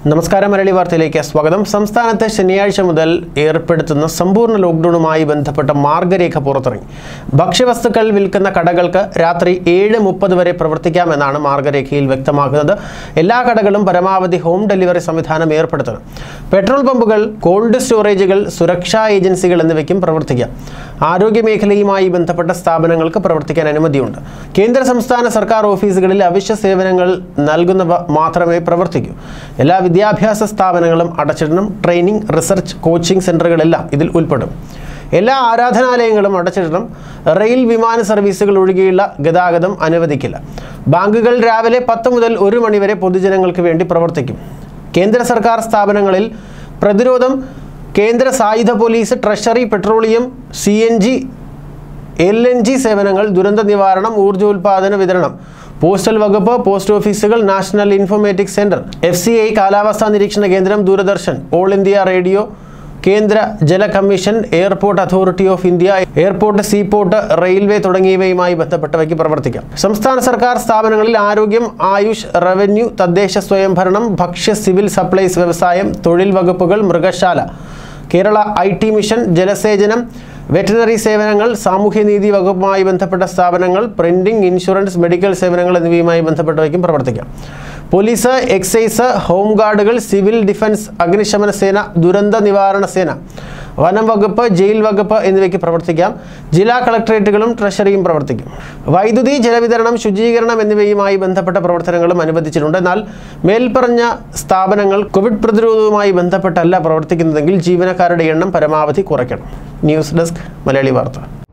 നമസ്കാരം മലയാളി വാർത്തയിലേക്ക് സ്വാഗതം സംസ്ഥാനത്ത് ശനിയാഴ്ച മുതൽ ഏർപ്പെടുത്തുന്ന സമ്പൂർണ്ണ ലോക്ക്ഡൌണുമായി ബന്ധപ്പെട്ട മാർഗരേഖ പുറത്തിറങ്ങി ഭക്ഷ്യവസ്തുക്കൾ വിൽക്കുന്ന കടകൾക്ക് രാത്രി ഏഴ് മുപ്പത് വരെ പ്രവർത്തിക്കാമെന്നാണ് മാർഗരേഖയിൽ വ്യക്തമാക്കുന്നത് എല്ലാ കടകളും പരമാവധി ഹോം ഡെലിവറി സംവിധാനം ഏർപ്പെടുത്തണം പെട്രോൾ പമ്പുകൾ കോൾഡ് സ്റ്റോറേജുകൾ സുരക്ഷാ ഏജൻസികൾ എന്നിവയ്ക്കും പ്രവർത്തിക്കാം ആരോഗ്യ മേഖലയുമായി ബന്ധപ്പെട്ട സ്ഥാപനങ്ങൾക്ക് പ്രവർത്തിക്കാൻ അനുമതിയുണ്ട് കേന്ദ്ര സംസ്ഥാന സർക്കാർ ഓഫീസുകളിൽ അവശ്യ സേവനങ്ങൾ നൽകുന്നവ മാത്രമേ പ്രവർത്തിക്കൂ എല്ലാ വിദ്യാഭ്യാസ സ്ഥാപനങ്ങളും അടച്ചിടണം ട്രെയിനിങ് റിസർച്ച് കോച്ചിംഗ് സെൻ്ററുകളെല്ലാം ഇതിൽ ഉൾപ്പെടും എല്ലാ ആരാധനാലയങ്ങളും അടച്ചിടണം റെയിൽ വിമാന സർവീസുകൾ ഒഴികെയുള്ള ഗതാഗതം അനുവദിക്കില്ല ബാങ്കുകൾ രാവിലെ പത്ത് മുതൽ ഒരു മണിവരെ പൊതുജനങ്ങൾക്ക് വേണ്ടി പ്രവർത്തിക്കും കേന്ദ്ര സർക്കാർ സ്ഥാപനങ്ങളിൽ പ്രതിരോധം കേന്ദ്ര സായുധ police treasury petroleum C N G L N G സേവനങ്ങൾ ദുരന്ത നിവാരണം ഊർജ്ജോൽപാദന വിതരണം പോസ്റ്റൽ വകുപ്പ് പോസ്റ്റ് ഓഫീസുകൾ National Informatics Centre F C I കാലാവസ്ഥാ നിരീക്ഷണ കേന്ദ്രം ദൂരദർശൻ ഓൾ ഇന്ത്യ റേഡിയോ കേന്ദ്ര ജല commission Airport Authority of India airport seaport railway തുടങ്ങിയവയുമായി ബന്ധപ്പെട്ടവയ്ക്ക് പ്രവർത്തിക്കാം സംസ്ഥാന സർക്കാർ സ്ഥാപനങ്ങളിൽ ആരോഗ്യം ആയുഷ് റവന്യൂ തദ്ദേശ സ്വയംഭരണം ഭക്ഷ്യ സിവിൽ സപ്ലൈസ് വ്യവസായം തൊഴിൽ വകുപ്പുകൾ മൃഗശാല കേരള ഐ ടി മിഷൻ ജലസേചനം വെറ്ററിനറി സേവനങ്ങൾ സാമൂഹ്യനീതി വകുപ്പുമായി ബന്ധപ്പെട്ട സ്ഥാപനങ്ങൾ പ്രിന്റിംഗ് ഇൻഷുറൻസ് മെഡിക്കൽ സേവനങ്ങൾ എന്നിവയുമായി ബന്ധപ്പെട്ടവയ്ക്കും പ്രവർത്തിക്കാം പോലീസ് എക്സൈസ് ഹോം ഗാർഡുകൾ സിവിൽ ഡിഫൻസ് അഗ്നിശമന സേന ദുരന്ത നിവാരണ സേന വനം വകുപ്പ് ജയിൽ വകുപ്പ് എന്നിവയ്ക്ക് പ്രവർത്തിക്കാം ജില്ലാ കളക്ടറേറ്റുകളും ട്രഷറിയും പ്രവർത്തിക്കും വൈദ്യുതി ജലവിതരണം ശുചീകരണം എന്നിവയുമായി ബന്ധപ്പെട്ട പ്രവർത്തനങ്ങളും അനുവദിച്ചിട്ടുണ്ട് എന്നാൽ മേൽപ്പറഞ്ഞ സ്ഥാപനങ്ങൾ കോവിഡ് പ്രതിരോധവുമായി ബന്ധപ്പെട്ടല്ല പ്രവർത്തിക്കുന്നതെങ്കിൽ ജീവനക്കാരുടെ എണ്ണം പരമാവധി കുറയ്ക്കണം ന്യൂസ് ഡെസ്ക് മലയാളി വാർത്ത